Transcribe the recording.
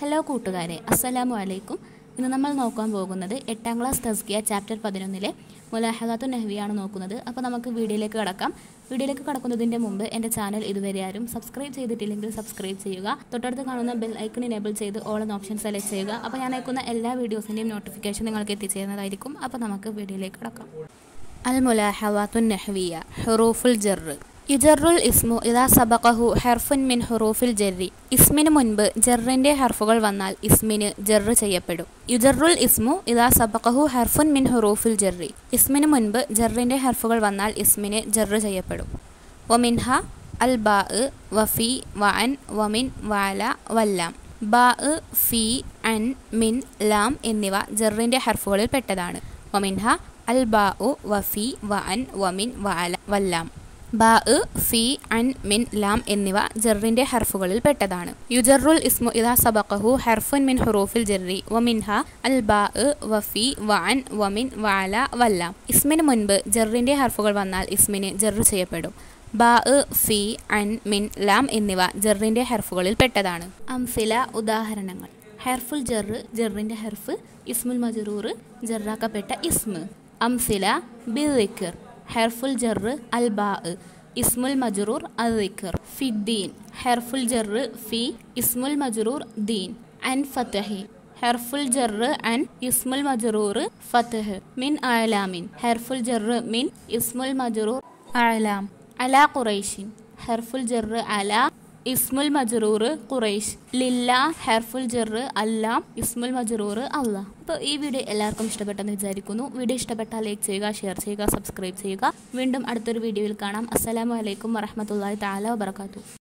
hello കൂട്ടുകാരെ അസ്സലാമു അലൈക്കും ഇന്ന് നമ്മൾ നോക്കാൻ പോകുന്നത് എട്ടാം ക്ലാസ് തസ്കിയ ചാപ്റ്റർ പതിനൊന്നിലെ മുലാഹദാത്തു നെഹ്വിയാണ് നോക്കുന്നത് അപ്പോൾ നമുക്ക് വീഡിയോയിലേക്ക് കടക്കാം വീഡിയോയിലേക്ക് കടക്കുന്നതിൻ്റെ മുമ്പ് എൻ്റെ ചാനൽ ഇതുവരെ ആരും സബ്സ്ക്രൈബ് ചെയ്തിട്ടില്ലെങ്കിൽ സബ്സ്ക്രൈബ് ചെയ്യുക തൊട്ടടുത്ത് കാണുന്ന ബെൽ ഐക്കൺ എനേബിൾ ചെയ്ത് ഓൾ എന്ന ഓപ്ഷൻ സെലക്ട് ചെയ്യുക അപ്പോൾ ഞാൻ അയക്കുന്ന എല്ലാ വീഡിയോസിൻ്റെയും നോട്ടിഫിക്കേഷൻ നിങ്ങൾക്ക് എത്തിച്ചേരുന്നതായിരിക്കും അപ്പോൾ നമുക്ക് വീഡിയോയിലേക്ക് കടക്കാം അൽ മുലാഹവാത്തു നെഹ്വിയ ഹുറൂഫുൽ ജർറ് യുജറുൽ ഇസ്മു ഇതാ സബഖഹു ഹെർഫുൻ മിൻ ഹുറൂഫിൽ ജെറി ഇസ്മിന് മുൻപ് ജെറിന്റെ ഹർഫുകൾ വന്നാൽ ഇസ്മിന് ജെറ് ചെയ്യപ്പെടും യുജറുൽ ഇസ്മു ഇതാ സബഖഹു ഹെർഫുൻ മിൻ ഹുറൂഫിൽ ജെറി ഇസ്മിന് മുൻപ് ജെറിന്റെ ഹർഫുകൾ വന്നാൽ ഇസ്മിന് ജെറ് ചെയ്യപ്പെടും വമിൻഹ അൽ ബാ വഫി വഅൻ വമിൻ വാല വല്ലാം ബാ ഫി അൻ മിൻ ലാം എന്നിവ ജെറിന്റെ ഹർഫുകളിൽ പെട്ടതാണ് വമിൻഹ അൽ ബാ വഫി വഅൻ വമിൻ വാല വല്ലാം ബാ ഫി അൻ മിൻ ലാം എന്നിവ ജറിന്റെ ഹർഫുകളിൽ പെട്ടതാണ് യുജറുൽ ഇസ്മു ഇദാ സബഖഹു ഹർഫുൻ മിൻ ഹുറൂഫിൽ ജറി വമിൻഹ അൽ ബാ വഫി വഅൻ വമിൻ വാല വല്ലാം ഇസ്മിന് മുൻപ് ജറിന്റെ ഹർഫുകൾ വന്നാൽ ഇസ്മിന് ജറ് ചെയ്യപ്പെടും ബാ ഫി അൻ മിൻ ലാം എന്നിവ ജറിന്റെ ഹർഫുകളിൽ പെട്ടതാണ് അംസില ഉദാഹരണങ്ങൾ ഹെർഫുൽ ജറ് ജറിന്റെ ഹർഫ് ഇസ്മുൽ മജറൂർ ജറാക്കപ്പെട്ട ഇസ്മ് അംസില ബിദിക്കർ ഹെർഫുൽ ജറ് അൽ ബാ ഇസ്മുൽ മജറൂർ അദിക്കർ ഫിദ്ദീൻ ഹെർഫുൽ ജറ് ഫി ഇസ്മുൽ മജറൂർ ദീൻ അൻ ഫതഹി ഹെർഫുൽ ജറ് അൻ ഇസ്മുൽ മജറൂർ ഫതഹ് മിൻ അലാമിൻ ഹെർഫുൽ ജറ് മിൻ ഇസ്മുൽ മജറൂർ അലാം അല ഖുറൈഷിൻ ഹെർഫുൽ ജറ് അല ഇസ്മുൽ മജറൂർ ഖുറൈഷ് ലില്ല ഹെർഫുൽ ജറ് അല്ലാം ഇസ്മുൽ മജറൂർ അല്ല അപ്പോൾ ഈ വീഡിയോ എല്ലാവർക്കും ഇഷ്ടപ്പെട്ടെന്ന് വിചാരിക്കുന്നു വീഡിയോ ഇഷ്ടപ്പെട്ടാൽ ലൈക്ക് ചെയ്യുക ഷെയർ ചെയ്യുക സബ്സ്ക്രൈബ് ചെയ്യുക വീണ്ടും അടുത്തൊരു വീഡിയോയിൽ കാണാം അസ്സലാമു അലൈക്കും വറഹമത്തല്ലാഹി താല വബർക്കാത്തു